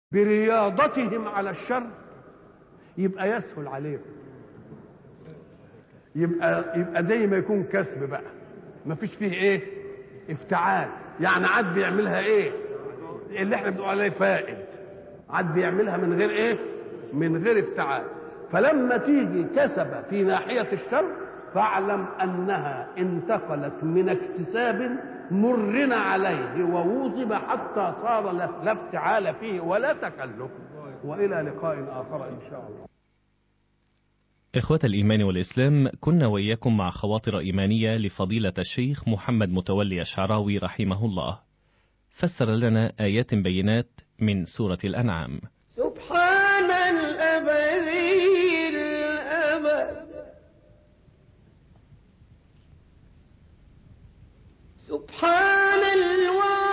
برياضتهم على الشر يبقى يسهل عليهم يبقى يبقى زي ما يكون كسب بقى ما فيش فيه ايه افتعال يعني عاد بيعملها ايه اللي احنا بنقول عليه فائد عاد بيعملها من غير ايه من غير افتعال فلما تيجي كسب في ناحية الشر فاعلم أنها انتقلت من اكتساب مر عليه ووظب حتى صار لا افتعال فيه ولا تكلف وإلى لقاء آخر إن شاء الله إخوة الإيمان والإسلام كنا وإياكم مع خواطر إيمانية لفضيلة الشيخ محمد متولي الشعراوي رحمه الله فسر لنا آيات بينات من سورة الأنعام